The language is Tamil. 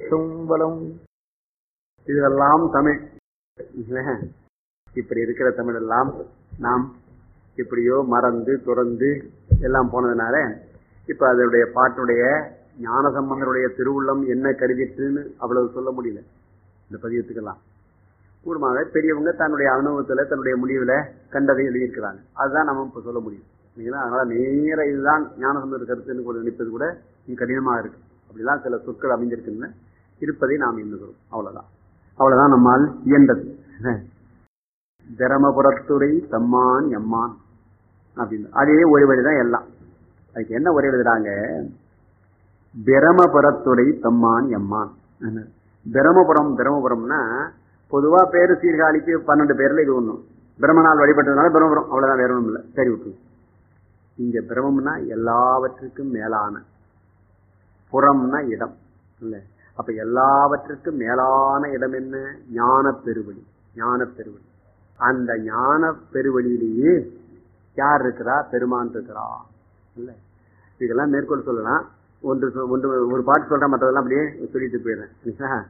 தும்பலம் இதெல்லாம் தமிழ் இல்ல? இப்படி இருக்கிற தமிழ் எல்லாம் நாம் எப்படியோ மறந்து துறந்து எல்லாம் போனதுனால இப்ப அதனுடைய பாட்டுடைய ஞான சம்பந்தருடைய திருவுள்ளம் என்ன கருதிட்டுன்னு அவ்வளவு சொல்ல முடியல இந்த பதியத்துக்கெல்லாம் கூடுமாக பெரியவங்க தன்னுடைய அனுபவத்துல தன்னுடைய முடிவுல கண்டதை எழுதியிருக்கிறாங்க அதுதான் நம்ம இப்ப சொல்ல முடியும் இல்லைங்களா அதனால நேர இதுதான் ஞானசம்பந்த கருத்துன்னு கூட நினைப்பது கூட இங்க கடினமா இருக்கு அப்படிலாம் சில சொற்கள் அமைஞ்சிருக்குன்னு இருப்பதை நாம் எண்ணுகிறோம் அவ்வளவுதான் அவ்வளவுதான் நம்மால் இயன்றது திரமபுரத்துறை தம்மான் எம்மான் அப்படின்னு அதே ஒரு வழிதான் எல்லாம் அதுக்கு என்ன ஒரே எழுதுறாங்க பிரமபுரத்துறை தம்மான் எம்மான் பிரமபுரம் பிரமபுரம்னா பொதுவா பேரு சீர்காழிக்கு பன்னெண்டு பேர்ல இது ஒண்ணும் பிரம்மனால் வழிபட்டதுனால பிரம்மபுரம் அவ்வளவுதான் வேற ஒண்ணும் இல்லை சரி விட்டு இங்க பிரமம்னா எல்லாவற்றுக்கும் மேலான புறம்னா இடம் இல்ல அப்ப எல்லாவற்றுக்கும் மேலான இடம் என்ன ஞான பெருவழி ஞான பெருவழி அந்த ஞான பெருவழியிலேயே யார் இருக்கிறா பெருமான் இருக்கிறா இல்ல இதெல்லாம் மேற்கொள் சொல்லலாம் ஒன்று சொ- ஒன்று ஒரு பாட்டு சொல்றேன் மற்றதெல்லாம் அப்படியே சொல்லிட்டு போயிடுறேன்